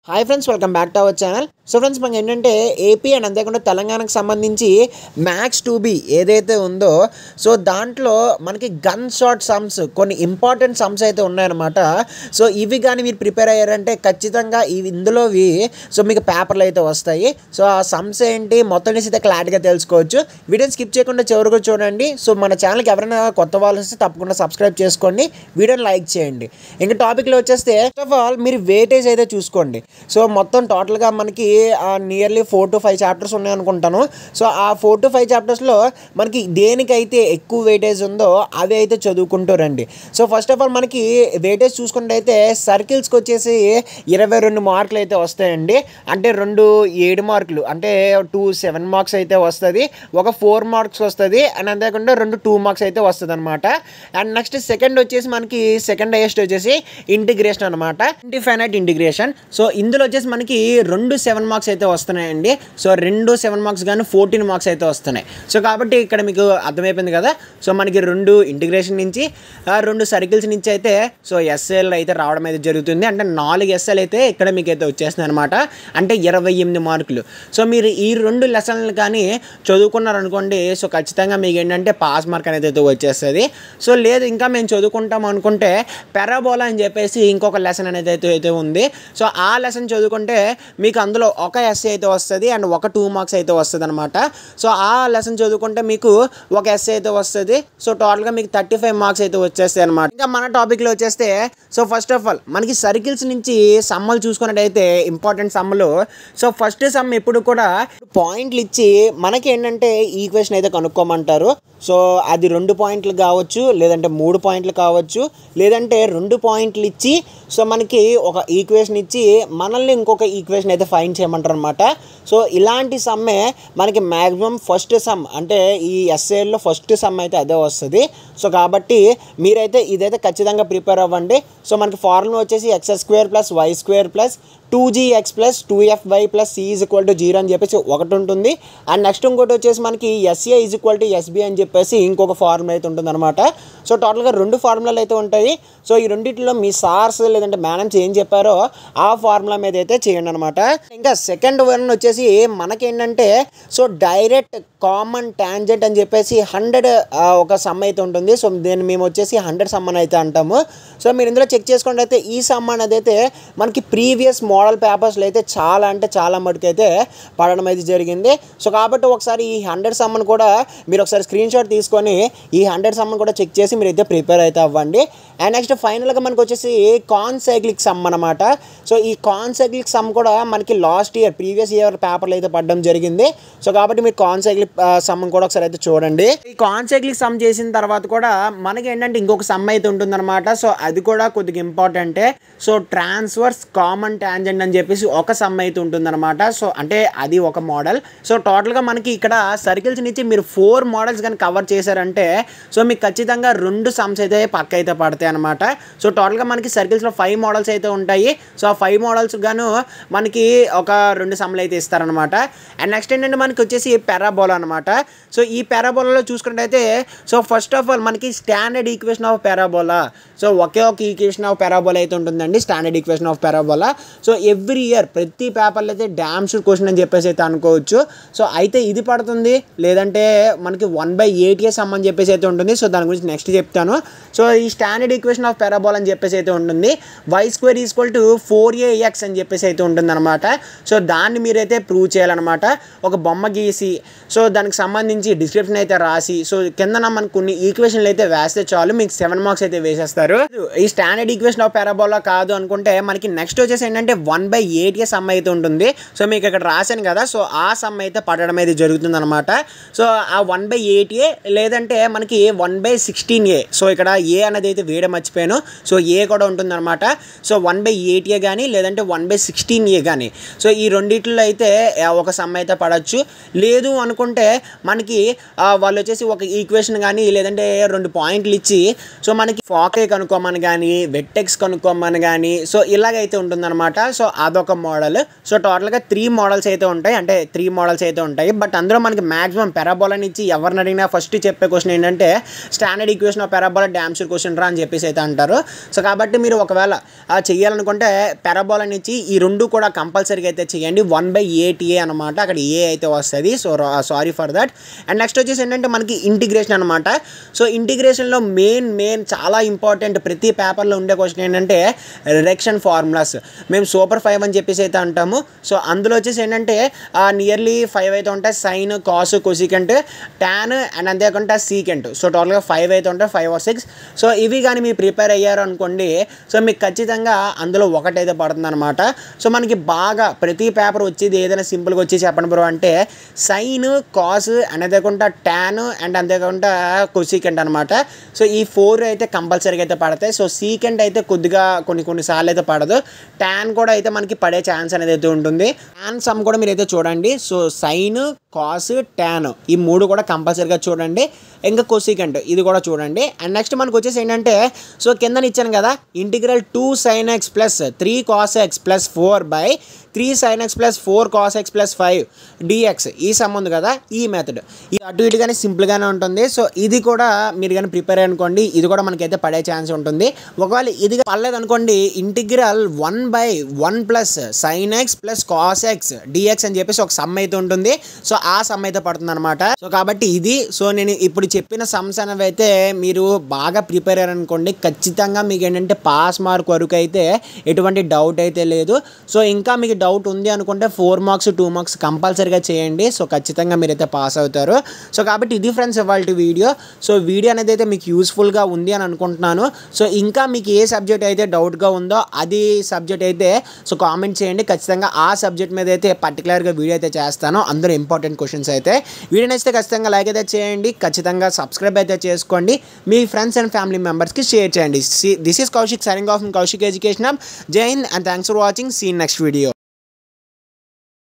hi friends welcome back to our channel so friends మనకి ఏంటంటే AP and అంతేకాకుండా తెలంగాణకు సంబంధించి మ్యాక్స్ టూ బి ఏదైతే ఉందో సో దాంట్లో మనకి గన్ షాట్ సమ్స్ కొన్ని ఇంపార్టెంట్ సమ్స్ అయితే ఉన్నాయన్నమాట సో ఇవి కానీ మీరు ప్రిపేర్ అయ్యారంటే ఖచ్చితంగా ఇవి ఇందులోవి సో మీకు పేపర్లు అయితే వస్తాయి సో ఆ సమ్స్ ఏంటి మొత్తం నుంచి అయితే క్లారిటీగా తెలుసుకోవచ్చు వీడియోని స్కిప్ చేయకుండా చివరికి చూడండి సో మన ఛానల్కి ఎవరైనా కొత్త వాళ్ళు వస్తే తప్పకుండా సబ్స్క్రైబ్ చేసుకోండి వీడియోని లైక్ చేయండి ఇంకా టాపిక్లో వచ్చేస్తే ఫస్ట్ ఆఫ్ ఆల్ మీరు వెయిటేజ్ అయితే చూసుకోండి సో మొత్తం టోటల్గా మనకి nearly four to five chapters ఉన్నాయనుకుంటాను సో ఆ ఫోర్ టు ఫైవ్ చాప్టర్స్లో మనకి దేనికైతే ఎక్కువ వెయిటేజ్ ఉందో అవి అయితే చదువుకుంటూ రండి సో ఫస్ట్ ఆఫ్ ఆల్ మనకి వెయిటేజ్ చూసుకుంటే అయితే సర్కిల్స్కి వచ్చేసి ఇరవై రెండు మార్కులు అయితే వస్తాయండి అంటే రెండు ఏడు మార్కులు అంటే టూ సెవెన్ మార్క్స్ అయితే వస్తుంది ఒక ఫోర్ మార్క్స్ వస్తుంది అండ్ అంతేకాకుండా రెండు టూ మార్క్స్ అయితే వస్తుంది అనమాట అండ్ నెక్స్ట్ సెకండ్ వచ్చేసి మనకి సెకండ్ హైయెస్ట్ వచ్చేసి ఇంటిగ్రేషన్ అనమాట ఇంటిఫైనైట్ ఇంటిగ్రేషన్ సో ఇందులో వచ్చేసి మనకి రెండు సెవెన్ మార్క్స్ అయితే వస్తున్నాయండి సో రెండు సెవెన్ మార్క్స్ కానీ ఫోర్టీన్ మార్క్స్ అయితే వస్తున్నాయి సో కాబట్టి ఇక్కడ మీకు అర్థమైపోయింది కదా సో మనకి రెండు ఇంటిగ్రేషన్ నుంచి ఆ, రెండు సర్కిల్స్ నుంచి అయితే సో ఎస్ఎల్ అయితే రావడం అయితే జరుగుతుంది అంటే నాలుగు ఎస్ఎల్ అయితే ఇక్కడ మీకు అయితే వచ్చేస్తుంది అనమాట అంటే ఇరవై ఎనిమిది మార్కులు సో మీరు ఈ రెండు లెసన్లు కానీ చదువుకున్నారనుకోండి సో ఖచ్చితంగా మీకు ఏంటంటే పాస్ మార్క్ అనేది అయితే వచ్చేస్తుంది సో లేదు ఇంకా మేము చదువుకుంటాం అనుకుంటే పెరాబోలా అని చెప్పేసి ఇంకొక లెసన్ అనేది అయితే అయితే ఉంది సో ఆ లెసన్ చదువుకుంటే మీకు అందులో ఒక ఎస్ఏ అయితే వస్తుంది అండ్ ఒక టూ మార్క్స్ అయితే వస్తుంది అనమాట సో ఆ లెసన్ చదువుకుంటే మీకు ఒక ఎస్ఏ అయితే వస్తుంది సో టోటల్గా మీకు థర్టీ ఫైవ్ మార్క్స్ అయితే వచ్చేస్తాయి అనమాట ఇంకా మన టాపిక్లో వచ్చేస్తే సో ఫస్ట్ ఆఫ్ ఆల్ మనకి సర్కిల్స్ నుంచి సమ్మలు చూసుకున్నట్టయితే ఇంపార్టెంట్ సమ్మలు సో ఫస్ట్ సమ్ ఎప్పుడు కూడా పాయింట్లు ఇచ్చి మనకి ఏంటంటే ఈక్వేషన్ అయితే కనుక్కోమంటారు సో అది రెండు పాయింట్లు కావచ్చు లేదంటే మూడు పాయింట్లు కావచ్చు లేదంటే రెండు పాయింట్లు ఇచ్చి సో మనకి ఒక ఈక్వేషన్ ఇచ్చి మనల్ని ఇంకొక ఈక్వేషన్ అయితే ఫైన్ చేయమంటారు అనమాట సో ఇలాంటి సమ్మే మనకి మ్యాక్సిమం ఫస్ట్ సమ్ అంటే ఈ ఎస్ఏలో ఫస్ట్ సమ్ అయితే అదే వస్తుంది సో కాబట్టి మీరైతే ఇదైతే ఖచ్చితంగా ప్రిపేర్ అవ్వండి సో మనకి ఫార్ములా వచ్చేసి x square plus y square plus two g x plus two f y plus c is equal to zero అని చెప్పేసి ఒకటి ఉంటుంది అండ్ నెక్స్ట్ ఇంకోటి వచ్చేసి మనకి SA is equal to SB అని చెప్పేసి ఇంకొక ఫార్ములా అయితే ఉంటుంది అనమాట సో టోటల్గా రెండు ఫార్ములాలు అయితే ఉంటాయి సో ఈ రెండింటిలో మీ సార్స్ లేదంటే మేడం ఏం చెప్పారో ఆ ఫార్ములా మీద అయితే చేయండి అనమాట ఇంకా సెకండ్ వన్ వచ్చేసి మనకేంటంటే సో డైరెక్ట్ కామన్ టాంజెంట్ అని చెప్పేసి హండ్రెడ్ ఒక సమ్ అయితే ఉంటుంది సో దీన్ని మేము వచ్చేసి హండ్రెడ్ సమ్ అని అయితే అంటాము సో మీరు ఇందులో చెక్ చేసుకోండి అయితే ఈ సమ్ అనేది అయితే మనకి ప్రీవియస్ మోడల్ పేపర్స్లో అయితే చాలా అంటే చాలా మటుకు అయితే పడడం అయితే జరిగింది సో కాబట్టి ఒకసారి ఈ హండ్రెడ్ సమ్మని కూడా మీరు ఒకసారి స్క్రీన్ షాట్ తీసుకొని ఈ హండ్రెడ్ సమ్మని కూడా చెక్ చేసి మీరు అయితే ప్రిపేర్ అయితే అవ్వండి అండ్ నెక్స్ట్ ఫైనల్గా మనకు వచ్చేసి కాన్ సైక్లిక్ సమ్ అనమాట సో ఈ కాన్ సైక్లిక్ సమ్ కూడా మనకి లాస్ట్ ఇయర్ ప్రీవియస్ ఇయర్ పేపర్లు అయితే పడడం జరిగింది సో కాబట్టి మీరు కాన్ సైక్లిక్ సమ్ కూడా ఒకసారి అయితే చూడండి ఈ కాన్ సైక్లిక్ సమ్ చేసిన తర్వాత కూడా మనకి ఏంటంటే ఇంకొక సమ్ అయితే ఉంటుందన్నమాట సో అది కూడా కొద్దిగా ఇంపార్టెంటే సో ట్రాన్స్వర్స్ కామన్ టాంజెంట్ అని చెప్పేసి ఒక సమ్ అయితే ఉంటుందన్నమాట సో అంటే అది ఒక మోడల్ సో టోటల్గా మనకి ఇక్కడ సర్కిల్స్ నుంచి మీరు ఫోర్ మోడల్స్ కానీ కవర్ చేశారంటే సో మీకు ఖచ్చితంగా రెండు సమ్స్ అయితే పక్క అయితే పడతాయి అనమాట సో టోటల్గా మనకి సర్కిల్స్లో ఫైవ్ మోడల్స్ అయితే ఉంటాయి సో ఆ ఫైవ్ మోడల్స్ గాను మనకి ఒక రెండు సమ్లు అయితే ఇస్తారనమాట అండ్ నెక్స్ట్ ఏంటంటే మనకి వచ్చేసి పెరాబోలా అనమాట సో ఈ పెరాబోలాలో చూసుకున్నట్టయితే సో ఫస్ట్ ఆఫ్ ఆల్ మనకి standard equation of parabola so ఒకే ఒక ఈక్వేషన్ ఆఫ్ పెరాబోలా అయితే ఉంటుందండి standard equation of parabola so every year ప్రతి పేపర్లో అయితే డ్యామ్ షూట్ క్వశ్చన్ అని చెప్పేసి అయితే అనుకోవచ్చు సో అయితే ఇది పడుతుంది లేదంటే మనకి one by eight years sum అని చెప్పేసి అయితే ఉంటుంది సో దాని గురించి నెక్స్ట్ చెప్తాను సో ఈ స్టాండర్డ్ ఈక్వేషన్ ఆఫ్ పెరాబోల్ అని చెప్పేసి అయితే ఉంటుంది y square equal to four a x అని చెప్పేసి అయితే ఉంటుంది అనమాట సో దాన్ని మీరైతే ప్రూవ్ చేయాలన్నమాట ఒక బొమ్మ గీసి సో దానికి సంబంధించి డిస్క్రిప్షన్ అయితే రాసి సో కిందన మనకు కొన్ని ఈక్వేషన్లు అయితే వేస్తే చాలు మీకు సెవెన్ మార్క్స్ అయితే వేసేస్తారు ఈ స్టాండర్డ్ ఈక్వేషన్ ఆఫ్ పారాబోలా కాదు అనుకుంటే మనకి నెక్స్ట్ వచ్చేసి ఏంటంటే one by eight a sum అయితే ఉంటుంది సో మీకు ఇక్కడ రాశాను కదా సో ఆ సమ్ అయితే పడడం అయితే జరుగుతుంది అనమాట సో ఆ వన్ బై ఎయిట్ ఏ లేదంటే మనకి one by sixteen a so ఇక్కడ ఏ అనేది అయితే వేయడం మర్చిపోయాను సో ఏ కూడా ఉంటుందన్నమాట so one by eight a కానీ లేదంటే వన్ బై సిక్స్టీన్ ఏ కానీ సో ఈ రెండిట్లో అయితే ఆ, ఒక సమ్ అయితే పడవచ్చు లేదు అనుకుంటే మనకి ఆ, వాళ్ళు వచ్చేసి ఒక ఈక్వేషన్ కానీ లేదంటే రెండు పాయింట్లు ఇచ్చి సో మనకి ఫాకే కనుక్కోమని కానీ వెట్టెక్స్ కనుక్కోమని కానీ సో ఇలాగైతే ఉంటుందన్నమాట సో అదొక మోడల్ సో టోటల్గా త్రీ మోడల్స్ అయితే ఉంటాయి అంటే త్రీ మోడల్స్ అయితే ఉంటాయి బట్ అందులో మనకి మాక్సిమం పెరాబోలా నుంచి ఎవరిని అడిగినా ఫస్ట్ చెప్పే క్వశ్చన్ ఏంటంటే standard equation of parabola damn sure question రా అని చెప్పేసి అయితే అంటారు సో కాబట్టి మీరు ఒకవేళ ఆ, చెయ్యాలనుకుంటే పెరాబోలా గమనించి ఈ రెండు కూడా కంపల్సరీగా అయితే చేయండి వన్ బై ఏటీఏ అనమాట అక్కడ ఏ అయితే వస్తుంది so sorry for that and next వచ్చేసి ఏంటంటే మనకి ఇంటిగ్రేషన్ అనమాట సో ఇంటిగ్రేషన్లో మెయిన్ మెయిన్ చాలా ఇంపార్టెంట్ ప్రతి పేపర్లో ఉండే క్వశ్చన్ ఏంటంటే రిడక్షన్ ఫార్ములాస్ మేము సూపర్ ఫైవ్ అని చెప్పేసి అయితే అంటాము సో అందులో వచ్చేసి ఏంటంటే నియర్లీ ఫైవ్ అయితే ఉంటాయి sine cos cosecant tan and అంతేకాకుండా సీకెంట్ సో టోటల్గా ఫైవ్ అయితే ఉంటాయి ఫైవ్ ఆర్ సిక్స్ సో ఇవి కానీ మీరు ప్రిపేర్ అయ్యారు అనుకోండి సో మీకు ఖచ్చితంగా అందులో ఒకటైతే పడుతుంది అనమాట సో మనకి బాగా ప్రతి పేపర్ వచ్చేది ఏదైనా సింపుల్గా వచ్చి చెప్పండి బ్రో అంటే సైన్ కాస్ అండ్ అంతేకాకుండా ట్యాన్ అండ్ అంతేకాకుండా కొసికెంట్ అనమాట సో ఈ ఫోర్ అయితే కంపల్సరీగా అయితే పడతాయి సో సీకెంట్ అయితే కొద్దిగా కొన్ని కొన్ని సార్లు అయితే పడదు ట్యాన్ కూడా అయితే మనకి పడే ఛాన్స్ అనేది అయితే ఉంటుంది ట్యాన్ సమ్ కూడా మీరు అయితే చూడండి సో సైన్ కాస్ ట్యాన్ ఈ మూడు కూడా కంపల్సరీగా చూడండి ఇంకా కొసికెంట్ ఇది కూడా చూడండి అండ్ నెక్స్ట్ మనకు వచ్చేసి ఏంటంటే సో కింద ఇచ్చాను కదా integral two sine x plus three cos x plus four by three sine x plus four cos x plus five dx ఈ సమ్ ఉంది కదా ఈ మెథడ్ ఇది అటు ఇటుగానే సింపుల్గానే ఉంటుంది సో ఇది కూడా మీరు కానీ ప్రిపేర్ అనుకోండి ఇది కూడా మనకైతే పడే ఛాన్స్ ఉంటుంది ఒకవేళ ఇది పడలేదు అనుకోండి integral one by one plus sine x plus cos x dx అని చెప్పేసి ఒక సమ్ అయితే ఉంటుంది సో ఆ సమ్ అయితే పడుతుంది అనమాట సో కాబట్టి ఇది సో నేను ఇప్పుడు చెప్పిన సమ్స్ అనేవి అయితే మీరు బాగా ప్రిపేర్ అయ్యారు అనుకోండి ఖచ్చితంగా మీకు ఏంటంటే పాస్ మార్క్ వరకు అయితే ఎటువంటి డౌట్ అయితే లేదు సో ఇంకా మీకు డౌట్ ఉంది అనుకుంటే ఫోర్ మార్క్స్ టూ మార్క్స్ కంపల్సరీగా చేయండి సో ఖచ్చితంగా మీరైతే పాస్ అవుతారు సో కాబట్టి ఇది ఫ్రెండ్స్ ఇవాళ వీడియో సో వీడియో అనేది అయితే మీకు యూస్ఫుల్గా ఉంది అని అనుకుంటున్నాను సో ఇంకా మీకు ఏ సబ్జెక్ట్ అయితే డౌట్గా ఉందో అది సబ్జెక్ట్ అయితే సో కామెంట్ చేయండి ఖచ్చితంగా ఆ సబ్జెక్ట్ మీద అయితే పర్టికులర్గా వీడియో అయితే చేస్తాను అందరూ ఇంపార్టెంట్ క్వశ్చన్స్ అయితే వీడియో నచ్చితే ఖచ్చితంగా లైక్ అయితే చేయండి ఖచ్చితంగా సబ్స్క్రైబ్ అయితే చేసుకోండి మీ ఫ్రెండ్స్ అండ్ ఫ్యామిలీ మెంబర్స్కి షేర్ చేయండి this is Kaushik signing off Kaushik education Jai Hind and thanks for watching see in next video